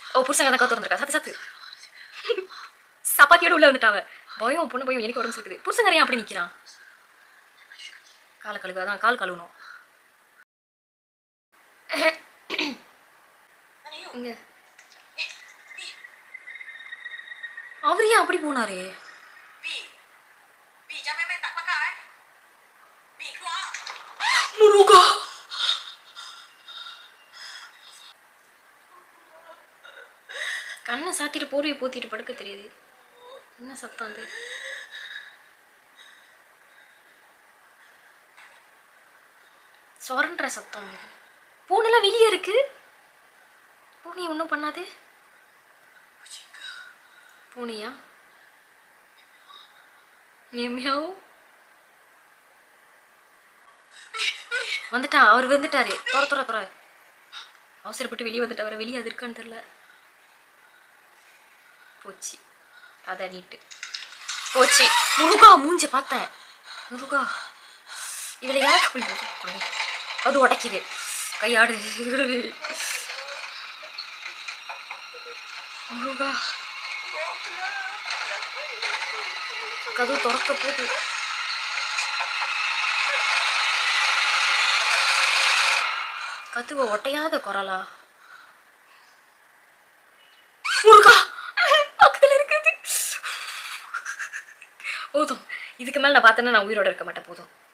ஓ புருஷன் கதை திறந்துருக்கா சத்து சத்து சப்பாத்தியோட உள்ள வந்துட்டாவ பயம் பொண்ணு பயம் எனக்கு உடம்பு சுத்துது புருஷன் அப்படி நிக்கிறான் காலை கழுவு அதான் கால் கழுவணும் இங்க அவர் ஏன் அப்படி போனாரு Bi. Bi jangan main tak pakai. Bi keluar. முருகா கண்ணை சாத்திட்டு போர்வையை போத்திட்டு படுக்க தெரியுது என்ன சத்தம் அது சொரன்ற சத்தம் இது பூனைலாம் வெளியே இருக்கு பூனை ஒன்றும் பண்ணாது பூனையா மியாவ் வந்துட்டா அவர் வந்துட்டாரு துற துற துற அவசரப்பட்டு வெளியே வந்துட்டு அவரை வெளியே அது இருக்கான்னு தெரியல போச்சு அதான் நீட்டு போச்சு முருகா மூஞ்ச பார்த்தேன் முருகா இவளை யாருக்கு போய் போட்டு? அது உடைக்குது கையாடு முருகா கதவு திறக்க போகுது கத்துவ ஒட்டையாத குரலா முருகா பக்கத்துல இருக்குது போதும் இதுக்கு மேல நான் பார்த்தேன்னா நான் உயிரோட இருக்க மாட்டேன் போதும்